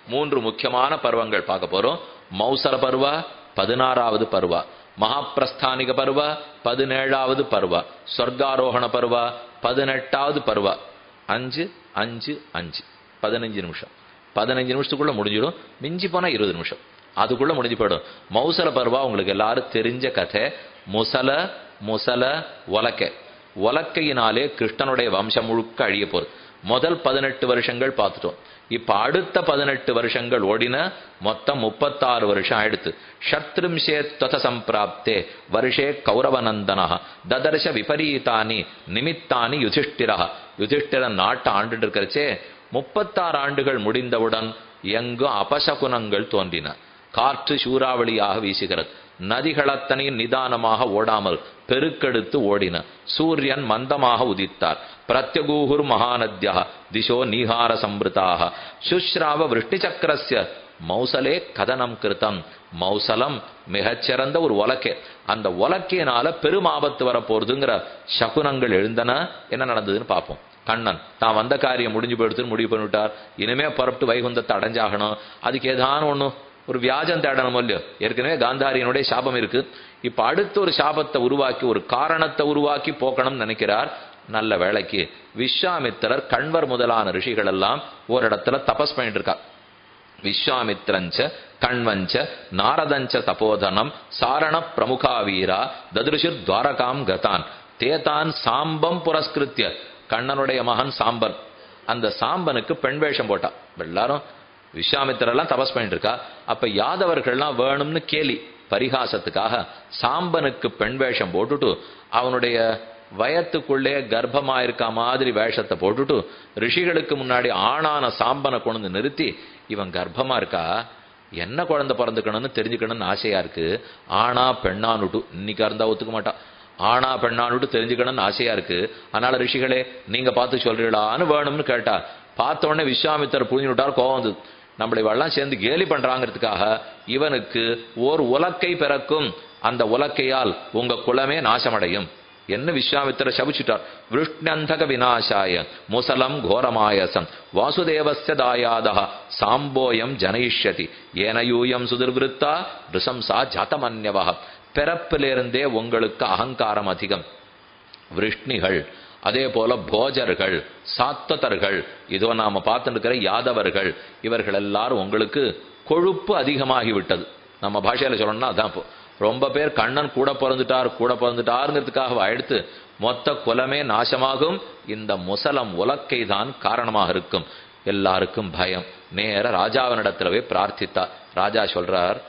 மூன்று முக்கியமான பருவங்கள் பார்க்க போறோம் மௌசல பருவா பதினாறாவது பருவா மகாபிரஸ்தானிக பருவா பதினேழாவது பருவா சொர்க்காரோகண பருவா பதினெட்டாவது பருவா அஞ்சு அஞ்சு அஞ்சு பதினஞ்சு நிமிஷம் பதினஞ்சு நிமிஷத்துக்குள்ள முடிஞ்சிடும் மிஞ்சி போனா இருபது நிமிஷம் அதுக்குள்ள முடிஞ்சு போயிடும் மௌசல பருவா உங்களுக்கு எல்லாரும் தெரிஞ்ச கதை முசல முசல ஒலக்கை ஒலக்கையினாலே கிருஷ்ணனுடைய வம்சம் முழுக்க அழிய போகுது முதல் பதினெட்டு வருஷங்கள் பார்த்துட்டோம் இப்ப அடுத்த பதினெட்டு வருஷங்கள் ஓடின மொத்தம் முப்பத்தாறு வருஷம் ஆயிடுத்து ஷத்ரிம்சே தொத சம்பிராப்தே வருஷே கௌரவநந்தனா ததர்ஷ விபரீதானி நிமித்தானி யுதிஷ்டிரா யுதிஷ்டிரன் நாட்டை ஆண்டு இருக்கிறச்சே முப்பத்தாறு ஆண்டுகள் முடிந்தவுடன் எங்கும் அபசகுனங்கள் தோன்றின காற்று சூறாவளியாக வீசுகிறது நதிகள் அத்தனையும் நிதானமாக ஓடாமல் பெருக்கெடுத்து ஓடின சூரியன் மந்தமாக உதித்தார் பிரத்யகூகுர் மகாநத்யா திசோ நீஹார சம்பிருதாக சுஷ்ராவ விருஷ்டி சக்கரஸ்ய மௌசலே கதனம் கிருத்தம் மௌசலம் மிகச்சிறந்த ஒரு ஒலக்கே அந்த ஒலக்கையினால பெரும் ஆபத்து வர போறதுங்கிற சகுனங்கள் எழுந்தன என்ன நடந்ததுன்னு பார்ப்போம் கண்ணன் தான் வந்த காரியம் முடிஞ்சு போயிடுத்துன்னு முடிவு பண்ணிவிட்டார் இனிமே புறப்பட்டு வைகுந்தத்தை அடைஞ்சாகணும் அதுக்கு ஏதான ஒண்ணு ஒரு வியாஜம் தேடணும் இல்லையோ ஏற்கனவே காந்தாரியனுடைய சாபம் இருக்கு இப்ப அடுத்த ஒரு சாபத்தை உருவாக்கி ஒரு காரணத்தை உருவாக்கி போக்கணும்னு நினைக்கிறார் நல்ல வேலைக்கு விஸ்வாமித்திரர் கண்வர் முதலான ரிஷிகள் எல்லாம் ஒரு இடத்துல தபஸ் பண்ணிட்டு இருக்கா விஸ்வாமித்ரஞ்ச கண்வஞ்ச நாரதஞ்ச தபோதனம் சாரண பிரமுகா வீரா ததுருஷிர் துவாரகாம் கதான் தேதான் சாம்பம் புரஸ்கிருத்திய கண்ணனுடைய மகன் சாம்பன் அந்த சாம்பனுக்கு பெண் வேஷம் போட்டா எல்லாரும் விஸ்வாமித்திரெல்லாம் தபஸ் பண்ணிட்டு இருக்கா அப்ப யாதவர்கள்லாம் வேணும்னு கேலி பரிகாசத்துக்காக சாம்பனுக்கு பெண் வேஷம் போட்டுட்டு அவனுடைய வயத்துக்குள்ளே கர்ப்பமா இருக்க மாதிரி வேஷத்தை போட்டுட்டு ரிஷிகளுக்கு முன்னாடி ஆணான சாம்பனை கொண்டு வந்து நிறுத்தி இவன் கர்ப்பமா இருக்கா என்ன குழந்தை பிறந்துக்கணும்னு தெரிஞ்சுக்கணும்னு ஆசையா இருக்கு ஆணா பெண்ணானுட்டு இன்னைக்கா இருந்தா ஒத்துக்க மாட்டான் ஆணா பெண்ணானுட்டு தெரிஞ்சுக்கணும்னு ஆசையா இருக்கு அதனால ரிஷிகளே நீங்க பார்த்து சொல்றீங்களான்னு வேணும்னு கேட்டா பார்த்த உடனே விஸ்வாமித்தர் புரிஞ்சு விட்டார் கோவம் வந்தது நம்மளை இவெல்லாம் சேர்ந்து கேலி பண்றாங்கிறதுக்காக இவனுக்கு ஓர் உலக்கை பிறக்கும் அந்த உலக்கையால் உங்க குலமே நாசமடையும் என்ன விஸ்வாமித்திர சபிச்சுட்டார் விருஷ்ணந்தக விநாசாய முசலம் கோரமாயசம் வாசுதேவஸ்ய தாயாதா சாம்போயம் ஜனயிஷ்யதி ஏனயூயம் சுதிர்விருத்தா ரிசம்சா ஜாத்தமன்யவா பிறப்பிலிருந்தே உங்களுக்கு அகங்காரம் அதிகம் விருஷ்ணிகள் அதே போல போஜர்கள் சாத்ததர்கள் இதோ நாம பார்த்துட்டு இருக்கிற யாதவர்கள் இவர்கள் எல்லாரும் உங்களுக்கு கொழுப்பு அதிகமாகி விட்டது நம்ம பாஷையில சொல்லணும்னா அதான் இப்போ ரொம்ப பேர் கண்ணன் கூட பிறந்துட்டார் கூட பிறந்துட்டாருங்கிறதுக்காக எடுத்து மொத்த குலமே நாசமாகும் இந்த முசலம் உலக்கை தான் காரணமாக இருக்கும் எல்லாருக்கும் பயம் நேர ராஜாவினிடத்திலவே பிரார்த்தித்தார் ராஜா சொல்றார்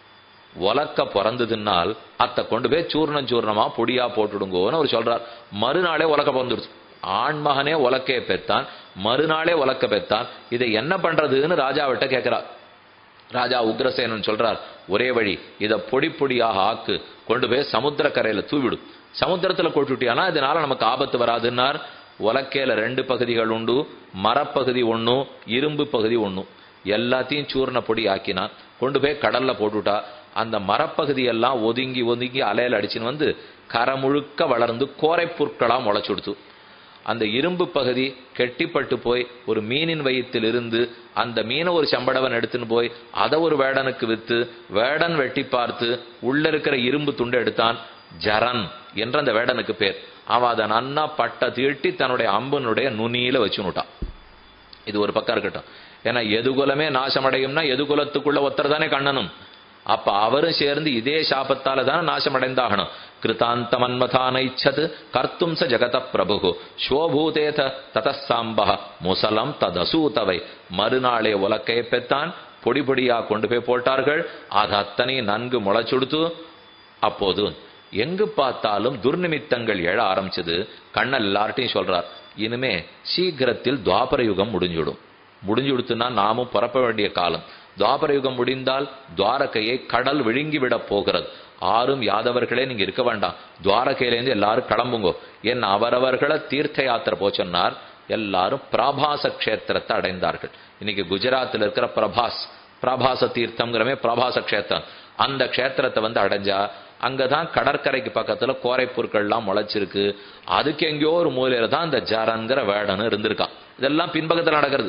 உலக்க பிறந்ததுனால் அத்தை கொண்டு போய் சூர்ணம் சூர்ணமா பொடியா போட்டுடுங்கோன்னு அவர் சொல்றார் மறுநாளே உலக்க பிறந்துடுச்சு ஆண்மகனே உலக்கைய பெற்றான் மறுநாளே உலக்க பெற்றான் இதை என்ன பண்றதுன்னு ராஜாவிட்ட கேட்கிறார் ராஜா உக்ரசேனன் சொல்றார் ஒரே வழி இத பொடி பொடியாக ஆக்கு கொண்டு போய் சமுத்திர கரையில தூவிடும் சமுத்திரத்துல கொட்டுட்டியானா இதனால நமக்கு ஆபத்து வராதுன்னார் உலக்கையில ரெண்டு பகுதிகள் உண்டு மரப்பகுதி ஒண்ணும் இரும்பு பகுதி ஒண்ணும் எல்லாத்தையும் சூர்ண பொடி ஆக்கினான் கொண்டு போய் கடல்ல போட்டுட்டா அந்த மரப்பகுதி எல்லாம் ஒதுங்கி ஒதுங்கி அலையில அடிச்சுன்னு வந்து கரை முழுக்க வளர்ந்து கோரை புற்களா முளைச்சுடுத்து அந்த இரும்பு பகுதி கெட்டிப்பட்டு போய் ஒரு மீனின் வயிற்றில் இருந்து அந்த மீனை ஒரு சம்படவன் எடுத்துன்னு போய் அதை ஒரு வேடனுக்கு வித்து வேடன் வெட்டி பார்த்து உள்ள இருக்கிற இரும்பு துண்டை எடுத்தான் ஜரன் என்ற அந்த வேடனுக்கு பேர் அவன் அதை நன்னா பட்ட தீட்டி தன்னுடைய அம்பனுடைய நுனியில வச்சுனுட்டான் இது ஒரு பக்கம் இருக்கட்டும் ஏன்னா எதுகுலமே நாசமடையும்னா எதுகுலத்துக்குள்ள ஒருத்தர் தானே கண்ணனும் அப்ப அவரும் சேர்ந்து இதே சாபத்தால தானே நாசமடைந்தாகணும் கிருதாந்த மன்மதானைச்சது கர்த்தும் ச ஜகத பிரபு ஸ்வோபூதேத ததசாம்ப முசலம் ததசூதவை மறுநாளே உலக்கையை பெற்றான் பொடி பொடியா கொண்டு போய் போட்டார்கள் அது அத்தனை நன்கு முளைச்சுடுத்து அப்போது எங்கு பார்த்தாலும் துர்நிமித்தங்கள் எழ ஆரம்பிச்சது கண்ணன் எல்லார்ட்டையும் சொல்றார் இனிமே சீக்கிரத்தில் துவாபர யுகம் முடிஞ்சுடும் முடிஞ்சு கொடுத்துனா நாமும் பரப்ப வேண்டிய காலம் துவாபர யுகம் முடிந்தால் துவாரகையை கடல் விழுங்கி விட போகிறது ஆறும் யாதவர்களே நீங்க இருக்க வேண்டாம் துவாரகையிலேருந்து எல்லாரும் கிளம்புங்கோ என் அவரவர்களை தீர்த்த யாத்திரை போச்சொன்னார் எல்லாரும் பிராபாச கஷேத்திரத்தை அடைந்தார்கள் இன்னைக்கு குஜராத்தில் இருக்கிற பிரபாஸ் பிரபாச தீர்த்தம்ங்கிறமே பிரபாச கஷேத்திரம் அந்த கஷேத்திரத்தை வந்து அடைஞ்சா அங்கதான் கடற்கரைக்கு பக்கத்துல கோரை பொருட்கள்லாம் முளைச்சிருக்கு அதுக்கு எங்கேயோ ஒரு மூலையில தான் இந்த ஜரன்கிற வேடன்னு இருந்திருக்கான் இதெல்லாம் பின்பக்கத்துல நடக்கிறது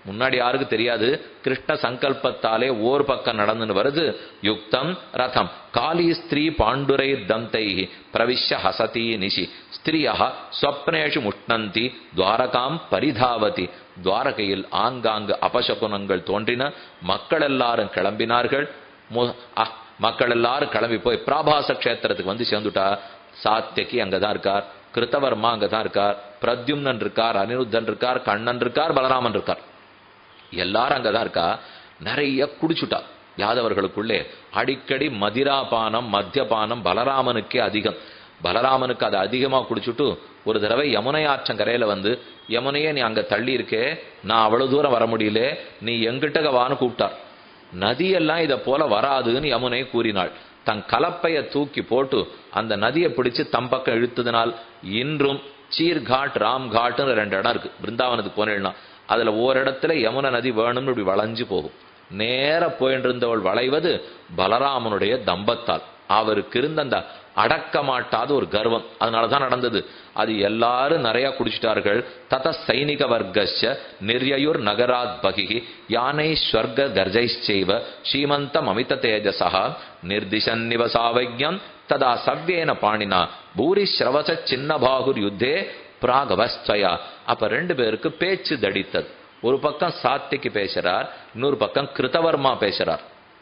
முன்னாடி யாருக்கு தெரியாது கிருஷ்ண சங்கல்பத்தாலே ஓர் பக்கம் நடந்துன்னு வருது யுக்தம் ரதம் காளி ஸ்திரீ பாண்டுரை தந்தை பிரவிஷ்ய ஹசதி நிஷி ஸ்திரியா ஸ்வப்னேஷு முஷ்ணந்தி துவாரகாம் பரிதாவதி துவாரகையில் ஆங்காங்கு அபசகுனங்கள் தோன்றின மக்கள் எல்லாரும் கிளம்பினார்கள் மு- அஹ், மக்கள் எல்லாரும் கிளம்பி போய் பிராபாச கஷேத்திரத்துக்கு வந்து சேர்ந்துட்டா சாத்தியகி அங்கதான் இருக்கார் கிருத்தவர்மா அங்கதான் இருக்கார் பிரத்யும்னன் இருக்கார் அனிருத்தன் இருக்கார் கண்ணன் இருக்கார் பலராமன் இருக்கார் எல்லாரும் அங்கதான் இருக்கா நிறைய குடிச்சுட்டா யாதவர்களுக்குள்ளே அடிக்கடி மதிராபானம் மத்தியபானம் பலராமனுக்கே அதிகம் பலராமனுக்கு அதை அதிகமா குடிச்சுட்டு ஒரு தடவை யமுனை ஆற்றங்கரையில வந்து யமுனையே நீ அங்க தள்ளி இருக்கே நான் அவ்வளவு தூரம் வர முடியல நீ எங்கிட்ட வான்னு கூப்பிட்டார் நதியெல்லாம் இத போல வராதுன்னு யமுனை கூறினாள் தன் கலப்பைய தூக்கி போட்டு அந்த நதியை பிடிச்சு தம் பக்கம் இழுத்ததினால் இன்றும் சீர்காட் ராம்காட்னு ரெண்டு இடம் இருக்கு பிருந்தாவனத்துக்கு போனேன்னா அதுல ஓரிடத்துல யமுனை நதி வேணும்னு இப்படி வளைஞ்சு போகும் நேர போயிட்டு இருந்தவள் வளைவது பலராமனுடைய தம்பத்தால் அவருக்கு இருந்த அந்த அடக்க மாட்டாத ஒரு கர்வம் அதனாலதான் நடந்தது அது எல்லாரும் நிறைய குடிச்சிட்டார்கள் தத சைனிக வர்க்கஸ்ய நிர்யயுர் நகராத் பகிஹி யானை ஸ்வர்க கர்ஜைச்சைவ ஸ்ரீமந்தம் அமித தேஜசா நிர்திசன் நிவசாவைக்யம் ததா சவ்யேன பாணினா பூரி ஸ்ரவச சின்ன பாகுர் யுத்தே பிராகவஸ்தயா அப்ப ரெண்டு பேருக்கு பேச்சு தடித்தது ஒரு பக்கம் சாத்திக்கு பேசுறார் இன்னொரு பக்கம் கிருத்தவர்மா பேசுறார்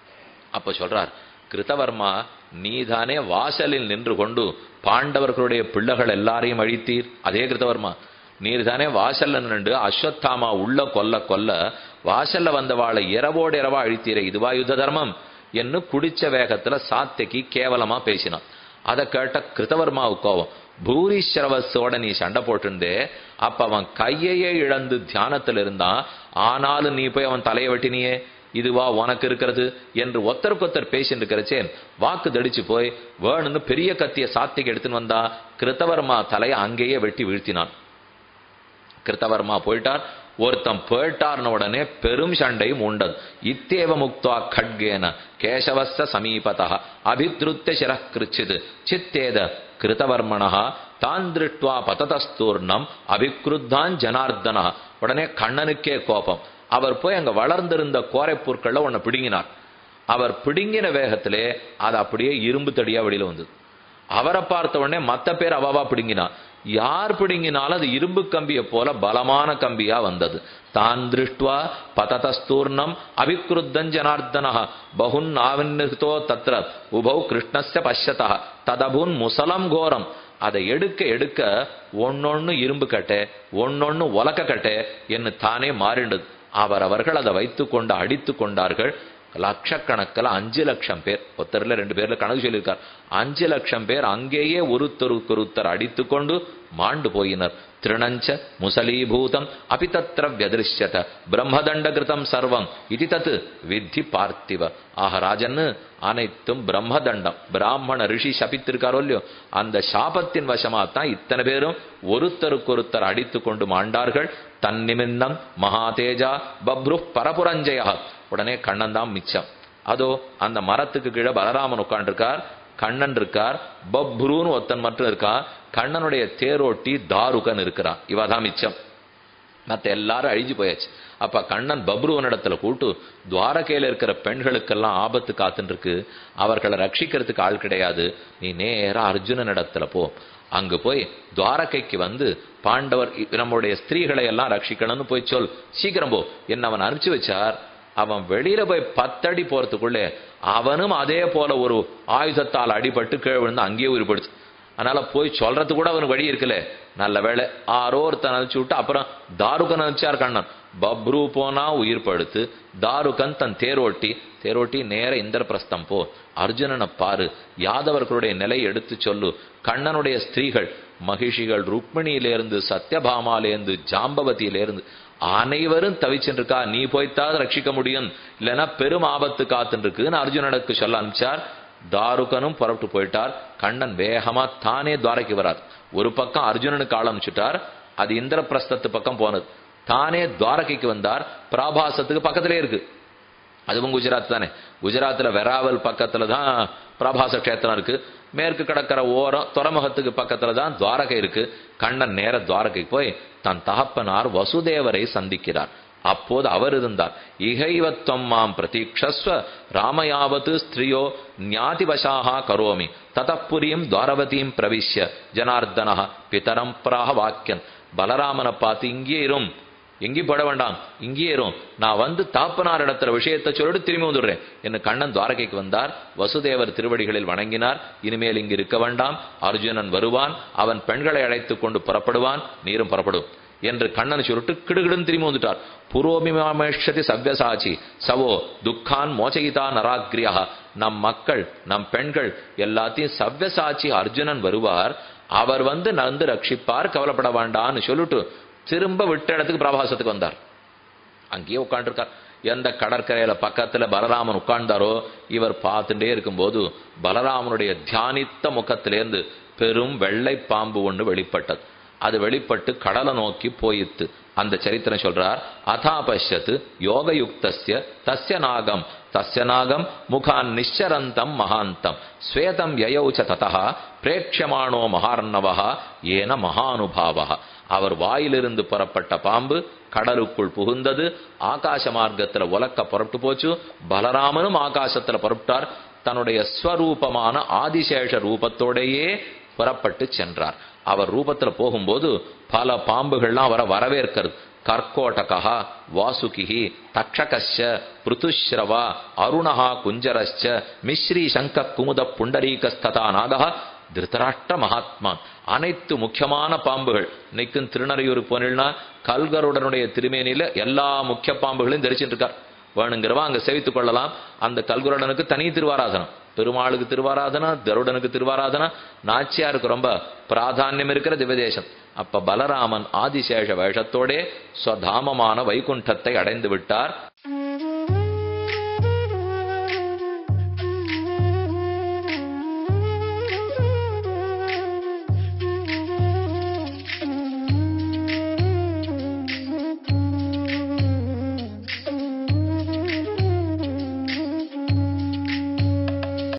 அப்ப சொல்றார் கிருத்தவர்மா நீதானே வாசலில் நின்று கொண்டு பாண்டவர்களுடைய பிள்ளைகள் எல்லாரையும் அழித்தீர் அதே கிருத்தவர்மா நீர் தானே வாசல்ல நின்று அஸ்வத்தாமா உள்ள கொல்ல கொல்ல வாசல்ல வந்தவாளை இரவோடு இரவா அழித்தீரே இதுவா யுத்த தர்மம் என்று குடிச்ச வேகத்துல சாத்தியக்கு கேவலமா பேசினான் அதை கேட்ட கிருத்தவர்மாவுக்கு கோவம் பூரிஸ்ரவஸோட நீ சண்டை போட்டிருந்தே அப்ப அவன் கையையே இழந்து தியானத்தில் இருந்தான் ஆனாலும் நீ போய் அவன் தலையை வெட்டினியே இதுவா உனக்கு இருக்கிறது என்று ஒத்தருக்கொத்தர் பேசிட்டு இருக்கிறச்சேன் வாக்கு தடிச்சு போய் வேணும்னு பெரிய கத்திய சாத்திக்கு எடுத்துன்னு வந்தா கிருத்தவர்மா தலையை அங்கேயே வெட்டி வீழ்த்தினான் கிருத்தவர்மா போயிட்டார் ஒருத்தன் போயிட்டார்னு உடனே பெரும் சண்டையும் உண்டது இத்தேவ முக்துவா கட்கேன கேசவஸ்த சமீபதா அபித்ருத்த சிர கிருச்சித் சித்தேத கிருதவர்மணா தான் திருஷ்டுவா பததஸ்தூர்ணம் அபிக்ருத்தான் ஜனார்தனா உடனே கண்ணனுக்கே கோபம் அவர் போய் அங்க வளர்ந்திருந்த கோரை பொருட்கள்ல உன்னை பிடுங்கினார் அவர் பிடுங்கின வேகத்திலே அது அப்படியே இரும்பு தடியா வெளியில வந்தது அவரை பார்த்த உடனே மத்த பேர் அவாவா பிடுங்கினா யார் பிடுங்கினாலும் அது இரும்பு கம்பியை போல பலமான கம்பியா வந்தது தான் திருஷ்டுவா பததஸ்தூர்ணம் அபிக்ருத்தன் ஜனார்தன பகுன் ஆவின்னிருத்தோ தத்ர உபௌ கிருஷ்ணஸ்ய பஷ்யதா ததபுன் முசலம் கோரம் அதை எடுக்க எடுக்க ஒன்னொன்னு இரும்பு கட்டை ஒன்னொன்னு உலக்க கட்டை என்று தானே மாறிண்டது அவரவர்கள் அதை வைத்துக் கொண்டு அடித்துக் கொண்டார்கள் லட்சக்கணக்கில் அஞ்சு லட்சம் பேர் ஒருத்தர்ல ரெண்டு பேர்ல கணக்கு சொல்லியிருக்கார் அஞ்சு லட்சம் பேர் அங்கேயே ஒருத்தருக்கொருத்தர் அடித்துக் கொண்டு மாண்டு போயினர் திருணஞ்ச முசலீபூதம் அபி தத்திர வியதிருஷ்யத பிரம்மதண்ட கிருதம் சர்வம் இது தத்து வித்தி பார்த்திவ ஆக ராஜன்னு அனைத்தும் பிரம்மதண்டம் பிராமண ரிஷி சபித்திருக்காரோ இல்லையோ அந்த சாபத்தின் வசமா தான் இத்தனை பேரும் ஒருத்தருக்கொருத்தர் அடித்துக் கொண்டு மாண்டார்கள் தன்னிமின்னம் மகாதேஜா பப்ரு பரபுரஞ்சயா உடனே கண்ணன் தான் மிச்சம் அதோ அந்த மரத்துக்கு கீழே பலராமன் உட்காண்டிருக்கார் கண்ணன் இருக்கார் பப்ருன்னு ஒருத்தன் மட்டும் இருக்கான் கண்ணனுடைய தேரோட்டி தாருகன் இருக்கிறான் இவ தான் மிச்சம் மத்த எல்லாரும் அழிஞ்சு போயாச்சு அப்ப கண்ணன் பப்ருவனிடத்துல கூட்டு துவாரகையில இருக்கிற பெண்களுக்கெல்லாம் ஆபத்து காத்துட்டு இருக்கு அவர்களை ரட்சிக்கிறதுக்கு ஆள் கிடையாது நீ நேரா அர்ஜுனன் இடத்துல போ அங்கு போய் துவாரகைக்கு வந்து பாண்டவர் நம்முடைய ஸ்திரீகளை எல்லாம் ரட்சிக்கணும்னு போய் சொல் சீக்கிரம் போ என்ன அவன் அனுப்பிச்சு வச்சார் அவன் வெளியில போய் பத்தடி போறதுக்குள்ளே அவனும் அதே போல ஒரு ஆயுதத்தால் அடிபட்டு கீழே விழுந்து அங்கேயே உயிர்படுச்சு அதனால போய் சொல்றது கூட அவனுக்கு வழி இருக்குல்ல நல்ல வேலை ஆரோ ஒருத்தன் அனுப்பிச்சு விட்டு அப்புறம் தாருகன் அனுப்பிச்சார் கண்ணன் பப்ரு போனா உயிர் படுத்து தாருகன் தன் தேரோட்டி தேரோட்டி நேர இந்திரபிரஸ்தம் போ அர்ஜுனனை பாரு யாதவர்களுடைய நிலை எடுத்து சொல்லு கண்ணனுடைய ஸ்திரீகள் மகிஷிகள் ருக்மிணியிலிருந்து சத்யபாமாலேருந்து ஜாம்பவதியிலிருந்து அனைவரும் தவிச்சுருக்கா நீ போய்த்தான் ரட்சிக்க முடியும் இல்லைன்னா பெரும் ஆபத்து காத்துன்னு இருக்குன்னு அர்ஜுனனுக்கு சொல்ல அனுப்பிச்சார் தாருகனும் புறப்பட்டு போயிட்டார் கண்ணன் வேகமா தானே துவாரைக்கு வரார் ஒரு பக்கம் அர்ஜுனனுக்கு ஆள் அனுப்பிச்சுட்டார் அது இந்திரபிரஸ்தத்து பக்கம் போனது தானே துவாரகைக்கு வந்தார் பிராபாசத்துக்கு பக்கத்திலே இருக்கு அதுவும் குஜராத் தானே குஜராத்ல வெராவல் பக்கத்துல தான் பிரபாச கஷேத்திரம் இருக்கு மேற்கு கடற்கர ஓரம் துறைமுகத்துக்கு பக்கத்துல தான் துவாரகை இருக்கு கண்ணன் நேர துவாரகைக்கு போய் தன் தகப்பனார் வசுதேவரை சந்திக்கிறார் அப்போது அவர் இருந்தார் இகைவத்வம் மாம் பிரதீக்ஷஸ்வ ராமயாவத்து ஸ்திரியோ ஞாதிவசாக கரோமி ததப்புரியும் துவாரவதியும் பிரவிஷ்ய ஜனார்தன பிதரம் பிராக வாக்கியன் பலராமனை பார்த்து இங்கே இரும் எங்கேயும் பட வேண்டாம் இங்கே இரும் நான் வந்து தாப்பனார் இடத்துல விஷயத்தை சொல்லிட்டு திரும்பி வந்துடுறேன் என்று கண்ணன் துவாரகைக்கு வந்தார் வசுதேவர் திருவடிகளில் வணங்கினார் இனிமேல் இங்கு இருக்க வேண்டாம் அர்ஜுனன் வருவான் அவன் பெண்களை அழைத்துக் கொண்டு புறப்படுவான் நீரும் புறப்படும் என்று கண்ணன் சொல்லிட்டு கிடுகிடுன்னு திரும்பி வந்துட்டார் புரோமிமாமேஷதி சவ்யசாச்சி சவோ துக்கான் மோச்சயிதா நராக்ரியா நம் மக்கள் நம் பெண்கள் எல்லாத்தையும் சவ்யசாச்சி அர்ஜுனன் வருவார் அவர் வந்து நந்து ரட்சிப்பார் கவலைப்பட வேண்டான்னு சொல்லிட்டு திரும்ப விட்ட இடத்துக்கு பிரபாசத்துக்கு வந்தார் அங்கேயே உட்காந்துருக்கார் எந்த கடற்கரையில பக்கத்துல பலராமன் உட்கார்ந்தாரோ இவர் பார்த்துட்டே இருக்கும்போது பலராமனுடைய தியானித்த முகத்திலேருந்து பெரும் வெள்ளை பாம்பு ஒன்று வெளிப்பட்டது அது வெளிப்பட்டு கடலை நோக்கி போயித்து அந்த சரித்திரம் சொல்றார் அதா பஷ்யத்து யோகயுக்தஸ்ய தஸ்ய நாகம் தஸ்ய நாகம் முகான் நிச்சரந்தம் மகாந்தம் ஸ்வேதம் யயௌச்ச ததா பிரேட்சமானோ மகார்ணவா ஏன மகானுபாவா அவர் வாயிலிருந்து புறப்பட்ட பாம்பு கடலுக்குள் புகுந்தது ஆகாச மார்க்கத்துல உலக்க புறப்பட்டு போச்சு பலராமனும் ஆகாசத்துல புறப்பட்டார் தன்னுடைய ஸ்வரூபமான ஆதிசேஷ ரூபத்தோடையே புறப்பட்டு சென்றார் அவர் ரூபத்துல போகும்போது பல பாம்புகள்லாம் அவரை வரவேற்கிறது கர்க்கோட்டகா வாசுகி தக்ஷகஸ்ய பிருத்துஸ்ரவா அருணஹா குஞ்சரஸ்ச மிஸ்ரீ சங்க குமுத புண்டரீகஸ்ததா நாகா திருத்தராஷ்டிர மகாத்மா அனைத்து முக்கியமான பாம்புகள் இன்னைக்கும் திருநறையூர் போனீங்கன்னா கல்கருடனுடைய திருமேனியில எல்லா முக்கிய பாம்புகளையும் தரிச்சுட்டு இருக்கார் வேணுங்கிறவா அங்க சேவித்துக் கொள்ளலாம் அந்த கல்குருடனுக்கு தனி திருவாராதனம் பெருமாளுக்கு திருவாராதனா கருடனுக்கு திருவாராதனா நாச்சியாருக்கு ரொம்ப பிராதானியம் இருக்கிற திவதேசம் அப்ப பலராமன் ஆதிசேஷ வேஷத்தோடே ஸ்வதாமமான வைகுண்டத்தை அடைந்து விட்டார்